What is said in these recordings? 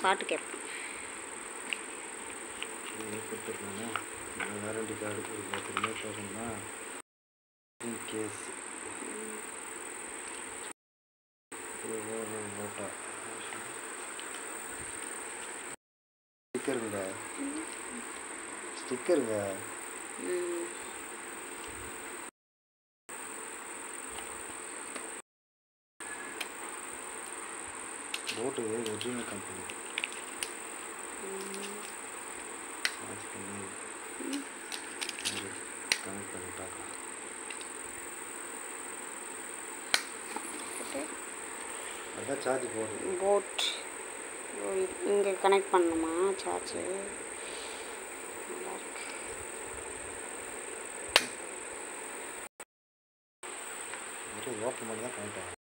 பாட்டு கேட்பேன் இங்கே கொடுத்துருக்காங்க இந்த வாரண்டி கார்டு எல்லாத்துக்குமே தரணும்னா கேஸ் ஓட்டா ஸ்டிக்கருங்க ஸ்டிக்கருங்க ம் போட்டு ஒரிஜினல் கம்பெனி சார்ஜ் பண்ணி கனெக்ட் பண்ணி பார்க்கலாம் அதான் சார்ஜ் போடுது போட் இங்கே கனெக்ட் பண்ணணுமா சார்ஜு நல்லா இருக்கு வெறும் ஓப்பன் பண்ணி தான் கனெக்ட் ஆகும்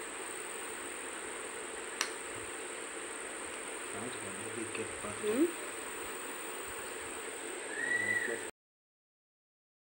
கனெக்ட் பண்ணி கேட்டு பார்த்துட்டு ம்